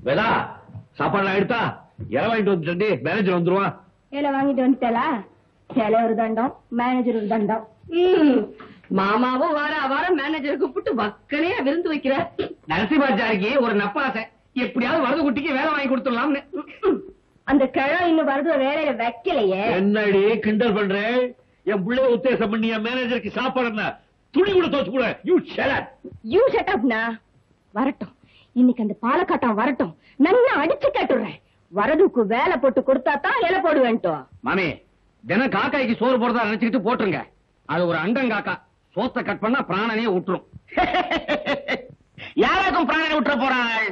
வேதா சாப்பாடுலாம் எடுத்தா இலை வாங்கிட்டு வந்துட்டு மேனேஜர் வந்துருவான் இலை வாங்கிட்டு வந்துட்டலா இலை ஒரு தண்டம் மேனேஜர் ஒரு தண்டம் ம், மாமாவும் வார வாரம் மேனேஜர் கூப்பிட்டு வக்கனையா விருந்து வைக்கிறார் நரசிம்மாச்சாரிக்கு ஒரு நப்பாசை எப்படியாவது வரது குட்டிக்கு வேலை வாங்கி கொடுத்துடலாம்னு அந்த கிழம் இன்னும் வருது வேலையில வைக்கலையே என்னடி கிண்டல் பண்றேன் என் பிள்ளைய உத்தேசம் பண்ணி என் மேனேஜருக்கு சாப்பாடு என்ன துணி கூட தோச்சு கூட யூ ஷெலட் யூ ஷட் அப்னா வரட்டும் இன்னைக்கு அந்த பாலக்காட்டம் வரட்டும் நல்லா அடிச்சு கேட்டுறேன் வரதுக்கு வேலை போட்டு கொடுத்தா தான் இலை போடுவேன்ட்டோம் மாமி தினம் காக்காய்க்கு சோறு போடுறதா நினைச்சுக்கிட்டு போட்டுருங்க அது ஒரு அண்டங்காக்கா சோத்தை கட் பண்ணா பிராணனையே விட்டுரும் யாராக்கும் பிராணனை விட்டுற போறாள்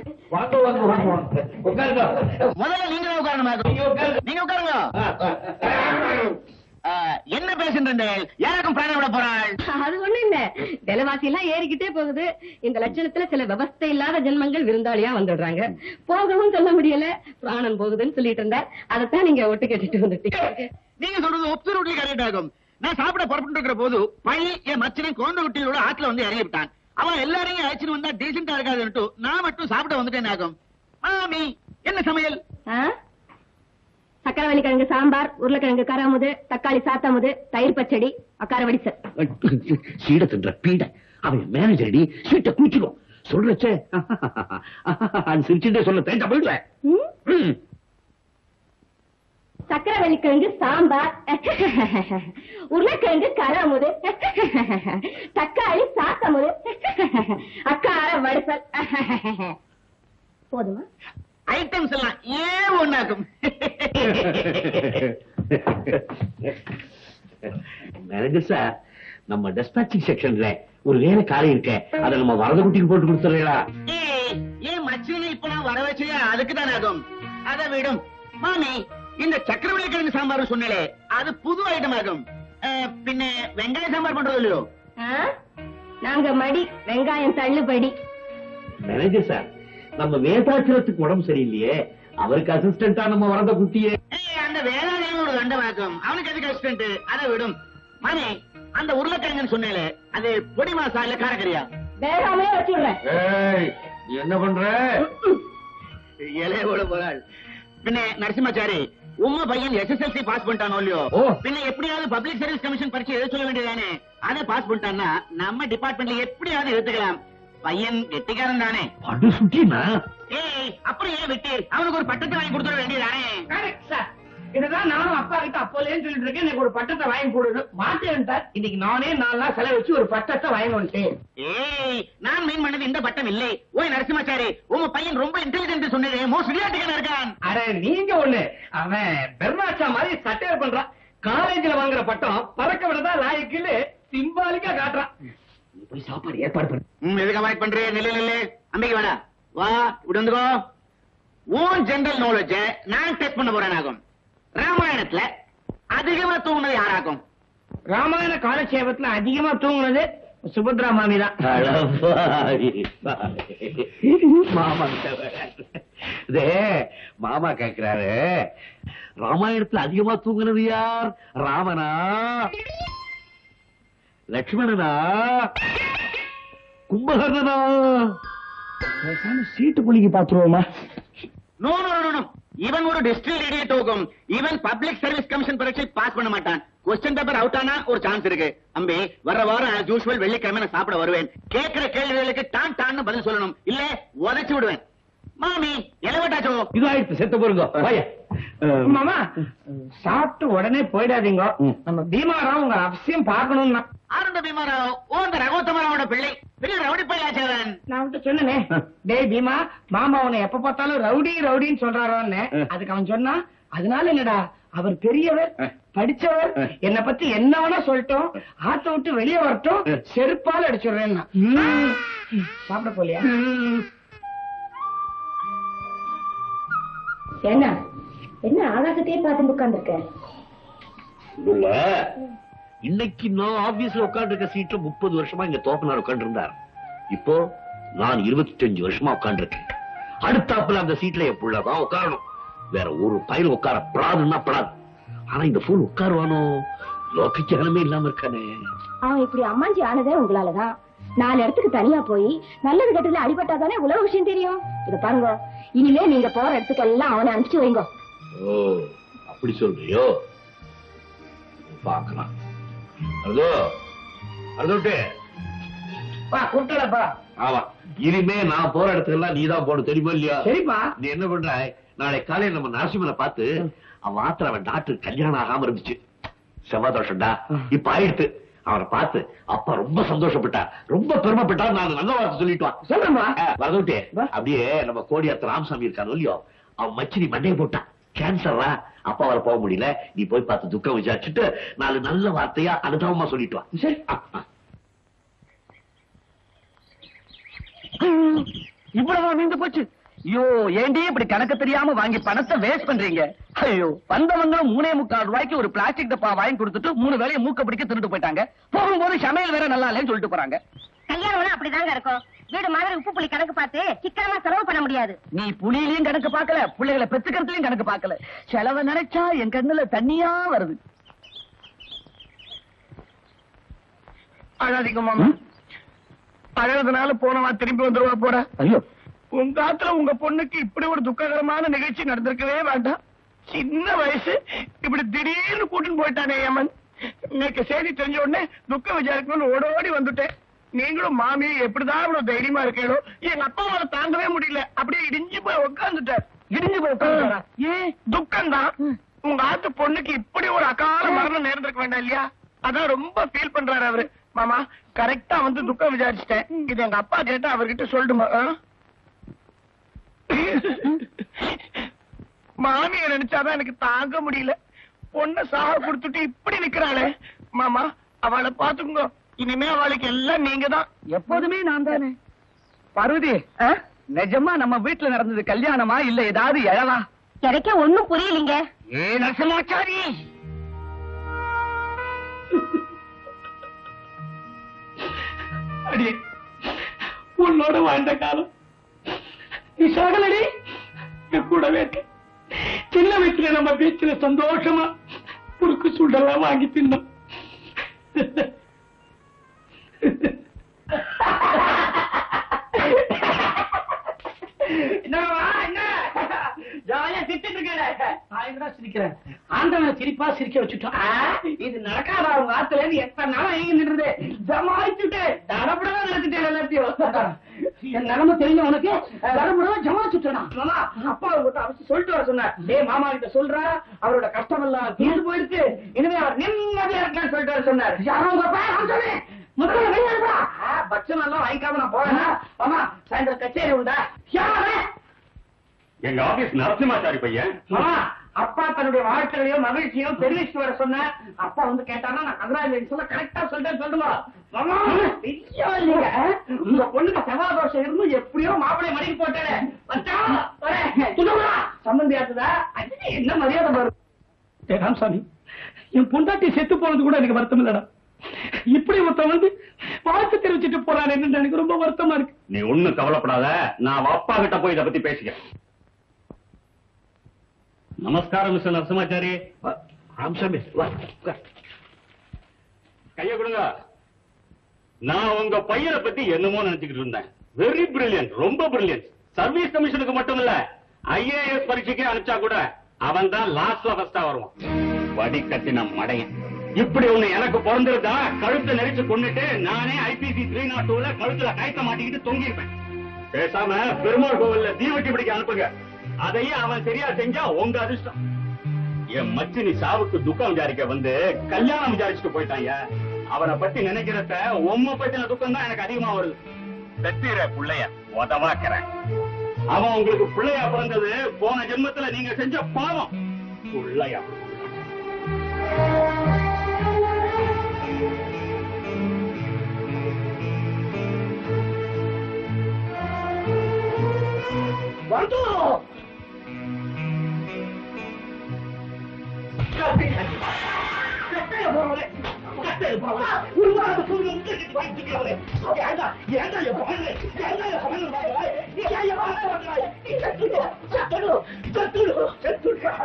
முதல்ல நீங்க தான் உட்காரணும் நீங்க உட்காருங்க ஆ, என்ன பேசுன்றீர்கள் யாராக்கும் பிராணனை விட போறாள் அது ஒண்ணு இல்ல விலைவாசி எல்லாம் ஏறிக்கிட்டே போகுது இந்த லட்சணத்துல சில விவஸ்தை இல்லாத ஜென்மங்கள் விருந்தாளியா வந்துடுறாங்க போகவும் சொல்ல முடியல பிராணன் போகுதுன்னு சொல்லிட்டு இருந்தார் அதைத்தான் நீங்க ஒட்டு கேட்டுட்டு வந்துட்டீங்க நீங்க சொல்றது ஒப்சர்வ்லி கரெக்ட் ஆகும் நான் சாப்பிட புறப்பட்டு இருக்கிற போது பழி என் மச்சனை குழந்தை குட்டியோட ஆத்துல வந்து இறங்கி விட்டான் அவன் எல்லாரையும் அழைச்சிட்டு வந்தா டீசெண்டா இருக்காதுன்ட்டு நான் மட்டும் சாப்பிட வந்துட்டேன் ஆகும் மாமி என்ன சமையல் ஆ? சக்கரவள்ளி கிழங்கு சாம்பார் உருளைக்கிழங்கு கராமுது தக்காளி சாத்தாமுது தயிர் பச்சடி அக்கார வடிசல் சீட தின்ற பீட அவன் மேனேஜர் சீட்டை கூச்சிடும் சொல்றச்சே சிரிச்சுட்டே சொல்ல தேஞ்சா போயிடுவேன் ம்? ம். சக்கரவள்ளி கிழங்கு சாம்பார் உருளைக்கிழங்கு கராமுது தக்காளி சாத்தாமுது அக்கார வடிசல் போதுமா ஐட்டம்ஸ் எல்லாம் ஏன் ஒண்ணாக்கும் மேனேஜர் சார் நம்ம டெஸ்பாச்சிங் செக்ஷன்ல ஒரு வேலை காலை இருக்க அதை நம்ம வரத குட்டிக்கு போட்டு கொடுத்துறீங்களா ஏய், ஏன் மச்சனை இப்ப நான் வர வச்சையா அதுக்கு தான் ஆகும் அதை விடும் மாமி இந்த சக்கரவள்ளி கிழங்கு சாம்பார் சொன்னலே அது புது ஐட்டம் ஆகும் அஹ், பின்ன வெங்காய சாம்பார் பண்றது இல்லையோ ஆ? நாங்க மடி வெங்காயம் தள்ளுபடி மேனேஜர் சார் நம்ம வேதாச்சலத்துக்கு உடம்பு சரியில்லையே அவருக்கு அசிஸ்டண்டா நம்ம வரத குட்டியே ஏய், அந்த வேளாண்மையும் ஒரு கண்டமாக்கும் அவனுக்கு எதுக்கு அசிஸ்டன்ட் அதை விடும் மாமி அந்த உருளைக்கிழங்குன்னு சொன்னேலே அது பொடி மாசா இல்ல காரக்கறியா வேகாமே வச்சுடுறேன் ஏய், நீ என்ன பண்ற இலையோட போறாள் பின்ன நரசிம்மாச்சாரி உம்ம பையன் எஸ்எஸ்எல்சி பாஸ் பண்ணிட்டானோ இல்லையோ ஓ. பின்ன எப்படியாவது பப்ளிக் சர்வீஸ் கமிஷன் பரீட்சை எழுத சொல்ல வேண்டியதானே அதை பாஸ் பண்ணிட்டான்னா நம்ம டிபார்ட்மெண்ட்ல எப்படியாவது எடுத்துக்கலாம் பையன் கெட்டிக்காரன் தானே படு சுட்டினா ஏய் அப்புறம் ஏன் விட்டு அவனுக்கு ஒரு பட்டத்தை வாங்கி கொடுத்துட வேண்டியதானே கரெக்ட் சார் இதுதான் நானும் அப்பா கிட்ட அப்போலேன்னு சொல்லிட்டு இருக்கேன் எனக்கு ஒரு பட்டத்தை வாங்கி கொடுன்னு மாட்டேன் சார் இன்னைக்கு நானே நாலு நாள் செலவு வச்சு ஒரு பட்டத்தை வாங்கி வந்துட்டேன் ஏய் நான் மீன் பண்ணது இந்த பட்டம் இல்லை ஓய் நரசிம்மாச்சாரி உங்க பையன் ரொம்ப இன்டெலிஜென்ட் சொன்னது மோஸ்ட் விளையாட்டுக்கான இருக்கான் அட நீங்க ஒண்ணு அவன் பெர்னாச்சா மாதிரி சட்டையர் பண்றான் காலேஜ்ல வாங்குற பட்டம் பறக்க விடதான் லாயக்குன்னு சிம்பாலிக்கா காட்டுறான் நீ போய் சாப்பாடு ஏற்பாடு பண்ணு ம், எதுக்கு அவாய்ட் பண்றே நில்லு நில்லு அம்பிக்கு வேணா வா இப்படி வந்துக்கோ உன் ஜெனரல் நாலேஜ் நான் டெஸ்ட் பண்ண போறேன் ஆகும் ராமாயணத்துல அதிகமா தூங்குனது யாராகும் ராமாயண காலட்சேபத்துல அதிகமா தூங்குனது சுபத்ரா மாமி தான் அடப்பாவி. மாமா கிட்ட வேற. இதே மாமா கேக்குறாரு ராமாயணத்துல அதிகமா தூங்குனது யார் ராமனா லட்சுமணனா கும்பகர்ணனா பேசாம சீட்டு புள்ளிக்கு பாத்துருவோமா நோ நோ நோ நோ இவன் ஒரு டிஸ்ட்ரில் இடியட் ஆகும் இவன் பப்ளிக் சர்வீஸ் கமிஷன் பரீட்சை பாஸ் பண்ண மாட்டான் கொஸ்டின் பேப்பர் அவுட் ஆனா ஒரு சான்ஸ் இருக்கு அம்பி வர வாரம் as usual வெள்ளிக்கிழமை நான் சாப்பிட வருவேன் கேட்கிற கேள்விகளுக்கு டான் டான்னு பதில் சொல்லணும் இல்ல உதைச்சு விடுவேன் மாமி எலவட்டாச்சோ இது ஆயிடுச்சு செத்த போருங்க வாய. அஹ், மாமா சாப்பிட்டு உடனே போயிடாதீங்க ம். நம்ம பீமாராவ் உங்க அவசியம் பார்க்கணும்னா ஆனந்த பீமாராவ் ஓ அந்த ரகோத்தமராவோட பிள்ளை பெரிய ரவுடி பையாச்சவன் நான் அவன்கிட்ட சொன்னனே டேய் பீமா மாமா உன்னை எப்ப பார்த்தாலும் ரவுடி ரவுடின்னு சொல்றாரோன்னு ம். அதுக்கு அவன் சொன்னா அதனால என்னடா அவர் பெரியவர் ம். படிச்சவர் ம். என்ன பத்தி என்ன வேணா சொல்லட்டும் ஆத்த விட்டு வெளியே வரட்டும் ம். செருப்பால் அடிச்சுடுறேன் சாப்பிட போலியா என்ன என்ன ஆகாசத்தையே பார்த்து உட்கார்ந்துருக்க இல்ல இன்னைக்கு நான் ஆபீஸ்ல உட்கார்ந்து இருக்க சீட்ல முப்பது வருஷமா இங்க தோப்பனார் உட்கார்ந்து இருந்தார் இப்போ நான் இருபத்தி அஞ்சு வருஷமா உட்கார்ந்து இருக்கேன் அடுத்தாப்புல அந்த சீட்ல என் புள்ளதான் உட்காரணும் வேற ஒரு பயில் உட்கார படாதுன்னா படாது ஆனா இந்த ஃபுல் உட்காருவானோ லோக ஞானமே இல்லாம இருக்கானே அவன் இப்படி அம்மாஞ்சி ஆனதே உங்களாலதான் நாலு இடத்துக்கு தனியா போய் நல்லது கெட்டதுல அடிபட்டாதானே உலக விஷயம் தெரியும் இது பாருங்க இனிமே நீங்க போற இடத்துக்கு எல்லாம் அவனை அனுப்பிச்சு வைங்க ஓ அப்படி சொல்றியோ பார்க்கலாம் அதோ அதோட்டு பா கூப்பிட்டலப்பா ஆமா இனிமே நான் போற இடத்துக்கெல்லாம் நீதான் போன தெரியுமா இல்லையா சரிப்பா நீ என்ன பண்ற நாளை காலையில நம்ம நரசிம்மனை பார்த்து அவன் ஆத்திர அவன் டாக்டர் கல்யாணம் ஆகாம இருந்துச்சு செவ்வாதோஷம்டா இப்ப ஆயிடுத்து அவனை பார்த்து அப்பா ரொம்ப சந்தோஷப்பட்டா ரொம்ப பெருமைப்பட்டா நான் நல்ல வார்த்தை சொல்லிட்டு சொல்றேன்பா வரதுட்டே வா. அப்படியே நம்ம கோடியாத்த ராமசாமி இருக்கானோ இல்லையோ அவன் மச்சினி மண்டையை போட்டான் கேன்சரா அப்பா வர போக முடியல நீ போய் பார்த்து துக்கம் விசாரிச்சுட்டு நாலு நல்ல வார்த்தையா அனுதாபமா சொல்லிட்டு வா சரி ஆ, ஆ. இவ்வளவு மீந்து போச்சு ஐயோ ஏண்டி இப்படி கணக்கு தெரியாம வாங்கி பணத்தை வேஸ்ட் பண்றீங்க ஐயோ வந்தவங்களும் மூணே முக்கால் ரூபாய்க்கு ஒரு பிளாஸ்டிக் டப்பா வாங்கி கொடுத்துட்டு மூணு வேலையை மூக்க பிடிக்க திருட்டு போயிட்டாங்க போகும்போது சமையல் வேற நல்லா இல்லைன்னு சொல்லிட்டு போறாங்க கல்யாணம்னா அப்படிதாங்க இருக்கும் வீடு மாதிரி உப்பு புளி கணக்கு பார்த்து சிக்கனமா செலவு பண்ண முடியாது நீ புலியிலையும் கணக்கு பார்க்கல பிள்ளைகளை பெத்துக்கிறதுலயும் கணக்கு பார்க்கல செலவை நினைச்சா என் கண்ணுல தண்ணியா வருது அழாதீங்க மாமா அழகுனால போனவா திரும்பி வந்துருவா போற ஐயோ உங்க ஆத்துல உங்க பொண்ணுக்கு இப்படி ஒரு துக்ககரமான நிகழ்ச்சி நடந்திருக்கவே வேண்டாம் சின்ன வயசு இப்படி திடீர்னு கூட்டின்னு போயிட்டானே ஏமன் இன்னைக்கு செய்தி தெரிஞ்ச உடனே துக்க விசாரிக்கணும்னு ஓடோடி வந்துட்டேன் நீங்களும் மாமி எப்படிதான் இவ்வளவு தைரியமா இருக்கீங்களோ எங்க அப்பா அவரை தாங்கவே முடியல அப்படியே இடிஞ்சு போய் உட்காந்துட்டார் இடிஞ்சு போய் உட்கார்ந்துட்டாரா? ஏன் துக்கம் தான் உங்க ஆத்து பொண்ணுக்கு இப்படி ஒரு அகால மரணம் நேர்ந்திருக்க வேண்டாம் இல்லையா அதான் ரொம்ப ஃபீல் பண்றாரு அவரு மாமா கரெக்டா வந்து துக்கம் விசாரிச்சிட்டேன் இது எங்க அப்பா கேட்டா அவர்கிட்ட சொல்லிடுமா ஆ? மாமியை நினைச்சாதான் எனக்கு தாங்க முடியல பொண்ண சாக கொடுத்துட்டு இப்படி நிக்கிறாளே மாமா அவளை பாத்துக்கோங்க இனிமே அவளுக்கு எல்லாம் நீங்க தான் எப்போதுமே நான் தானே பார்வதி நிஜமா நம்ம வீட்டுல நடந்தது கல்யாணமா இல்ல ஏதாவது எழவா எனக்கே ஒண்ணும் புரியலீங்க ஏ நரசிம்மாச்சாரி அடி உன்னோட வாழ்ந்த காலம் நீ சாகலடி என் கூடவே இருக்க சின்ன வயசுல நம்ம பீச்சில் சந்தோஷமா புருக்கு சுண்டெல்லாம் வாங்கி தின்னோம் என்னவா, என்ன? ஜாலியா சிரிச்சிட்டு இருக்கேனே. நான் எங்கடா சிரிக்கிறேன்? ஆண்டவனை சிரிப்பா சிரிக்க வச்சுட்டோம். ஆ, இது நடக்காதா உங்க ஆத்துல இருந்து எத்தனை நாளா ஏங்கி நின்றுது ஜமாயிச்சுட்டு தடபடவா நடத்திட்டேன் எல்லாத்தையும் என் நிலைமை தெரிஞ்ச உனக்கு தடபடவா ஜமாச்சுட்டா மாமா அப்பா உங்ககிட்ட அவசியம் சொல்லிட்டு வர சொன்னார் டேய் மாமா கிட்ட சொல்றா அவரோட கஷ்டம் எல்லாம் தீர்ந்து போயிடுச்சு இனிமே அவர் நிம்மதியா இருக்கலாம்னு சொல்லிட்டு வர சொன்னார் யாரோ உங்க அப்பா நான் சொன்னேன் முதல்ல வெளியே இருப்பா பட்சம் எல்லாம் வாங்கிக்காம நான் போறேன் மாமா சாயந்தரம் கச்சேரி உண்டா யாரு எங்க ஆபீஸ் நரசிம்மாச்சாரி பையன் மாமா, அப்பா தன்னுடைய வாழ்க்கையையும் மகிழ்ச்சியும் தெரிவிச்சுட்டு வர சொன்னேன் அப்பா வந்து கேட்டானா நான் கங்கராஜ் சொல்ல கரெக்டா சொல்லிட்டேன் சொல்லுங்க மாமா, ஐயோ, இல்லைங்க. உங்க பொண்ணுக்கு செவ்வாய் தோஷம் இருந்து எப்படியோ மாப்பிளை மணிக்கு போட்டேன் மச்சான், வரேன். சொல்லுங்களா? சம்பந்தி ஆச்சுதா அது என்ன மரியாதை பாரு ராமசாமி என் பொண்டாட்டி செத்து போனது கூட எனக்கு வருத்தம் இல்லடா இப்படி ஒருத்தன் வந்து வாழ்த்து தெரிவிச்சிட்டு போறான் எனக்கு ரொம்ப வருத்தமா இருக்கு நீ ஒண்ணும் கவலைப்படாத நான் அவ அப்பா கிட்ட போய் இத பத்தி பேசிக்கிறேன் நமஸ்காரம் மிஸ்டர் நரசிம்மாச்சாரி வா, ராமசாமி வா உட்கார். கைய கொடுங்க நான் உங்க பையனை பத்தி என்னமோ நினைச்சுக்கிட்டு இருந்தேன் வெரி பிரில்லியன்ட் ரொம்ப பிரில்லியன்ட் சர்வீஸ் கமிஷனுக்கு மட்டும் இல்ல ஐஏஎஸ் பரீட்சைக்கே அனுப்பிச்சா கூட அவன் தான் லாஸ்ட்ல ஃபர்ஸ்டா வருவான் வடி கட்டின மடையன் இப்படி ஒண்ணு எனக்கு பிறந்திருந்தா கழுத்தை நெரிச்சு கொண்டுட்டு நானே ஐபிசி த்ரீ நாட் டூல கழுத்துல கயத்த மாட்டிக்கிட்டு தொங்கிருப்பேன் பேசாம பெருமாள் கோவில்ல தீவட்டி பிடிக்க அனுப்புங்க அதையே அவன் சரியா செஞ்சா உங்க அதிர்ஷ்டம் என் மச்சினி சாவுக்கு துக்கம் விசாரிக்க வந்து கல்யாணம் விசாரிச்சுட்டு போயிட்டாங்க அவனை பத்தி நினைக்கிறத உம்ம பத்தின துக்கம் தான் எனக்கு அதிகமா வருது பெத்திர புள்ளைய உதவாக்கிறேன் அவன் உங்களுக்கு பிள்ளையா பிறந்தது போன ஜென்மத்துல நீங்க செஞ்ச பாவம் புள்ளையா வந்துடும்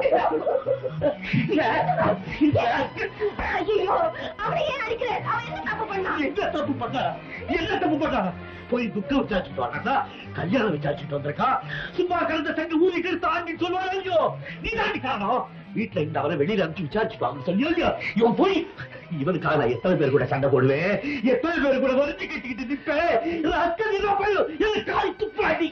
ஐயோ அவனை ஏன் அடிக்கிற அவன் என்ன தப்பு பண்ணான் என்ன தப்பு பண்ணா என்ன தப்பு பண்ணா போய் துக்கம் விசாரிச்சுட்டு வரா கல்யாணம் விசாரிச்சுட்டு வந்திருக்கா சும்மா கலந்த சங்க ஊதி கருத்து ஆண்டி சொல்லுவாங்க ஐயோ நீ தாண்டி காரணம் வீட்டுல இந்த அவரை வெளியில அனுப்பிச்சு விசாரிச்சுட்டு வாங்க சொல்லி இல்லையா இவன் போய் இவனுக்காக நான் எத்தனை பேர் கூட சண்டை போடுவேன் எத்தனை பேர் கூட வருத்தி கட்டிக்கிட்டு நிற்பேன் அக்கா போய் என்ன காய் துப்பாடி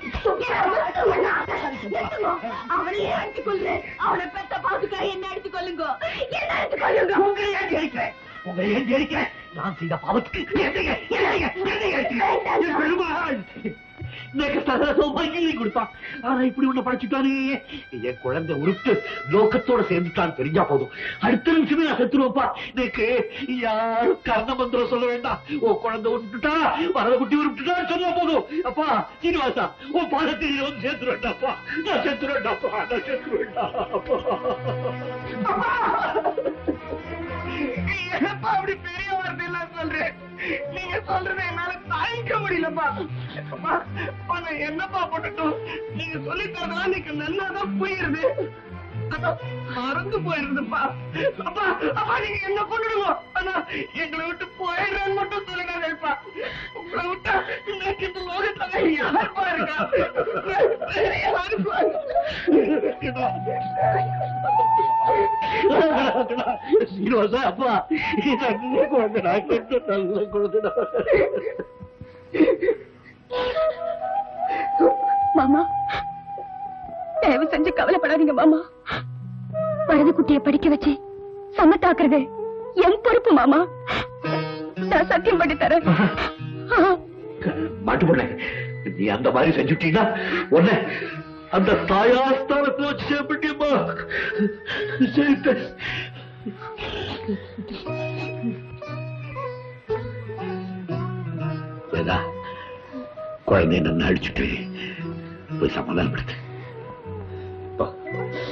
அவனையே அடிச்சு கொள்ளு அவனை பெத்த பாத்துக்கா என்ன அடிச்சு கொள்ளுங்க என்ன அடிச்சு கொள்ளுங்க உங்களை ஏன் ஜெயிக்கிறேன் உங்களை ஏன் ஜெயிக்கிறேன் நான் செய்த பாவத்துக்கு என்னைய என்னைய என்னைய என் பெருமாள் எனக்கு சகசம் பகிரி கொடுத்தான் ஆனா இப்படி ஒண்ணு படைச்சுட்டானே என் குழந்தை உருட்டு லோகத்தோட சேர்ந்துட்டான் தெரிஞ்சா போதும் அடுத்த நிமிஷமே நான் செத்துருவப்பா எனக்கு யாரும் கர்ண மந்திரம் சொல்ல வேண்டாம் உன் குழந்தை உருட்டுட்டா வரத குட்டி உருட்டுட்டா சொன்னா போதும் அப்பா சீனிவாசா உன் பாதத்தில் வந்து சேர்த்துருவேண்டாப்பா நான் செத்துருவேண்டாப்பா நான் செத்துருவேண்டா என்னப்பா அப்படி பெரிய வார்த்தை எல்லாம் சொல்றேன் நீங்க சொல்றதை என்னால தாங்கிக்க முடியலப்பா அப்பா, அப்பா, நான் என்னப்பா பண்ணட்டும் நீங்க சொல்லி தரதெல்லாம் நீங்க நல்லாதான் புரியுது அதான் மறந்து போயிருதுப்பா அப்பா அப்பா நீங்க என்ன கொண்டுடுங்க ஆனா எங்களை விட்டு போயிடுறேன்னு மட்டும் சொல்லிடாதேப்பா உங்களை விட்டா இன்னைக்கு இந்த லோகத்துல யாருப்பா இருக்கா யாருப்பா சீனிவாசா அப்பா நல்ல குழந்தை நான் கெட்ட நல்ல குழந்தை மாமா தயவு செஞ்சு கவலைப்படாதீங்க மாமா வலது குட்டியை படிக்க வச்சு சமத்தாக்குறது என் பொறுப்பு மாமா நான் சத்தியம் பண்ணி தரேன் மாட்டு பொண்ணே நீ அந்த மாதிரி செஞ்சுட்டீங்கன்னா உன்னை அந்த தாயாஸ்தானத்துல வச்சு சேர்ப்பிட்டியம்மா சேர்த்த வேதா குழந்தைய நான் அடிச்சுட்டு போய் சமாதானப்படுத்து போ.